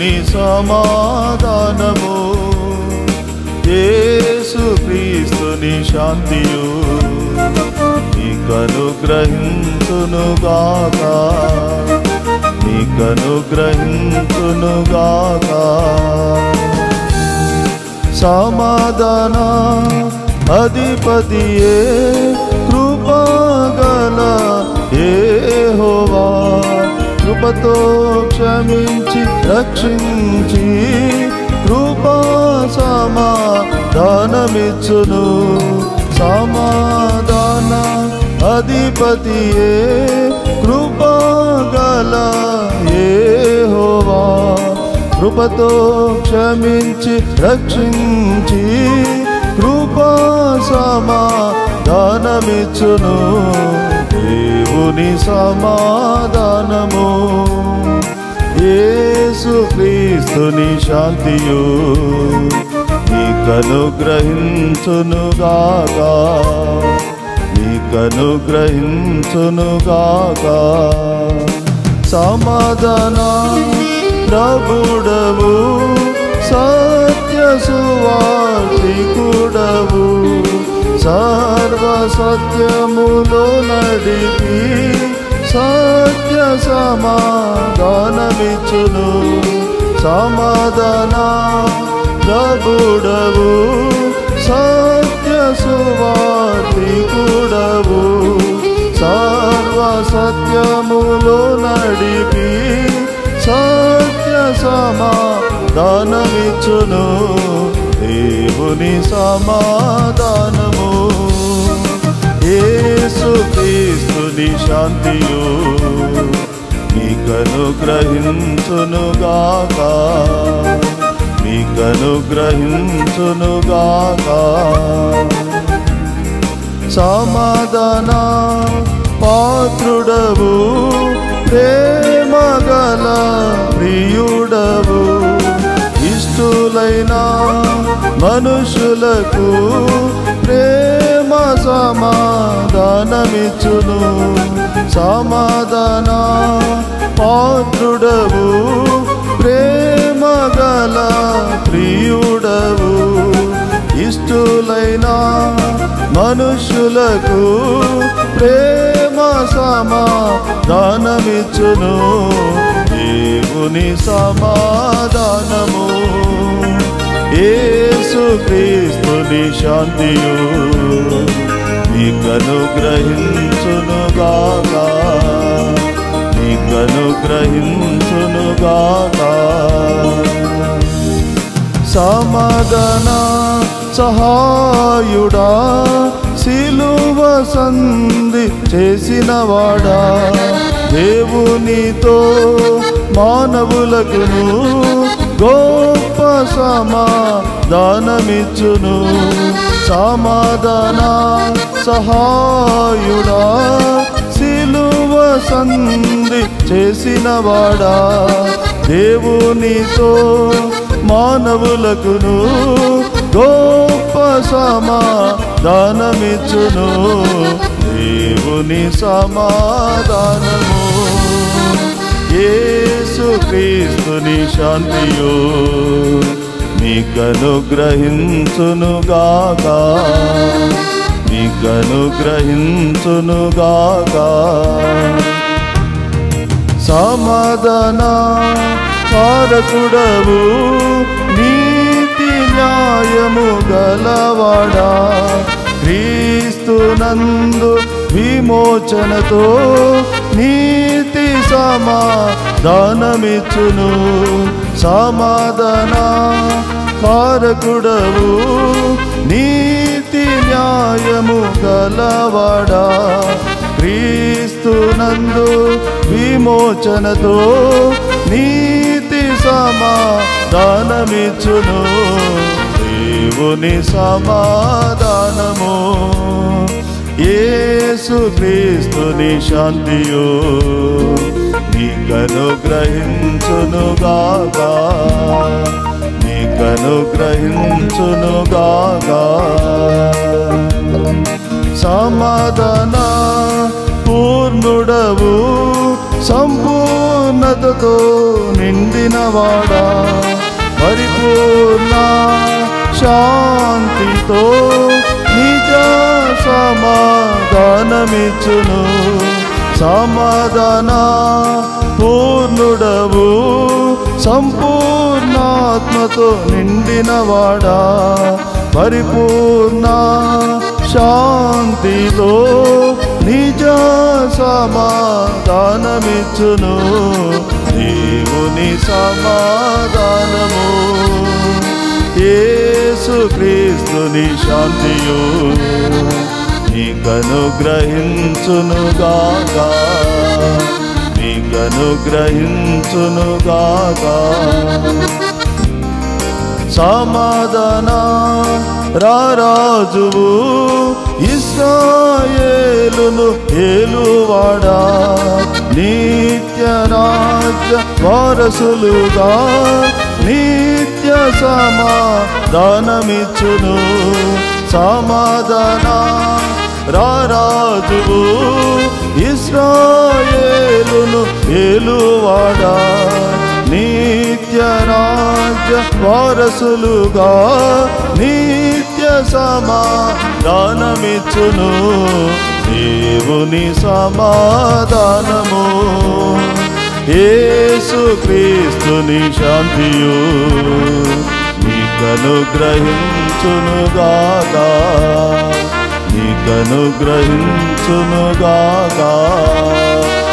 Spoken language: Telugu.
దేవుని సమాధానము యేసు క్రీస్తుని శాంతియు నీకనుగ్రహించునుగాక నీకనుగ్రహించునుగాక సమాధాన అధిపతియే కృపగల ఏహోవా కృపతో క్షమించి రక్షించి కృపా సమాధానమిచ్చును సమాధాన అధిపతియే కృపగల ఏహోవా కృపతో క్షమించి రక్షించి కృపా సమాధానమిచ్చును దేవుని సమాధానము యేసు క్రీస్తుని శాంతియు నీకనుగ్రహించునుగాక నీకనుగ్రహించునుగాక సమాధాన ప్రభుడవు సత్య సువార్తికుడవు సర్వ సత్యములో నడిపి సత్య సమాధానమిచ్చును సమాధాన ప్రభుడవు సత్య సువార్తికుడవు సర్వ సత్యములో నడిపి సత్య సమాధానమిచ్చును దేవుని సమాధానము యేసు క్రీస్తుని శాంతియు నీకనుగ్రహించునుగాక నీకనుగ్రహించునుగాక సమాధాన పాత్రుడవు ప్రేమగల ప్రియుడవు ఇష్టులైన మనుషులకు ప్రేమ సమాధానమిచ్చును సమాధాన పాత్రుడవు ప్రేమగల ప్రియుడవు ఇష్టులైన మనుషులకు ప్రేమ సమాధానమిచ్చును దేవుని సమాధానము యేసు క్రీస్తుని శాంతియు నీకనుగ్రహించునుగాక నీకనుగ్రహించునుగాక సమాధాన సహాయుడా సిలువ సంధి చేసినవాడా దేవునితో మానవులకును గొప్ప సమాధానమిచ్చును సమాధాన సహాయుడా సిలువ సంధి చేసినవాడా దేవునితో మానవులకును గొప్ప సమాధానమిచ్చును దేవుని సమాధానము యేసు క్రీస్తుని శాంతియు మీకనుగ్రహించునుగాక మీకనుగ్రహించునుగాక సమాధాన కారకుడవు నీతి న్యాయము గలవాడా క్రీస్తునందు విమోచనతో నీతి సమాధానమిచ్చును సమాధాన కారకుడవు నీతి న్యాయము గలవాడా క్రీస్తునందు విమోచనతో నీతి సమాధానమిచ్చును దేవుని సమాధానము యేసు క్రీస్తుని శాంతియు నీకనుగ్రహించునుగాక నీకనుగ్రహించునుగాక సమాధాన పూర్ణుడవు సంపూర్ణతతో నిండినవాడా పరిపూర్ణ శాంతితో నిజ సమాధానమిచ్చును సమాధాన పూర్ణుడవు సంపూర్ణాత్మతో నిండినవాడా పరిపూర్ణ శాంతితో నిజ సమాధానమిచ్చును దేవుని సమాధానము యేసు క్రీస్తుని శాంతియు నీకనుగ్రహించునుగాక నీకనుగ్రహించునుగాక సమాధాన రారాజువు ఇస్రాయేలును ఏలువాడా నిత్య రాజ్య వారసులుగా నిత్య సమాధానమిచ్చును సమాధాన రారాజువు ఇస్రాయేలును ఏలువాడా నిత్య రాజ్య వారసులుగా నిత్య సమాధానమిచ్చును దేవుని సమాధానము యేసు క్రీస్తుని శాంతియు నీకనుగ్రహించునుగాక నీకనుగ్రహించునుగాక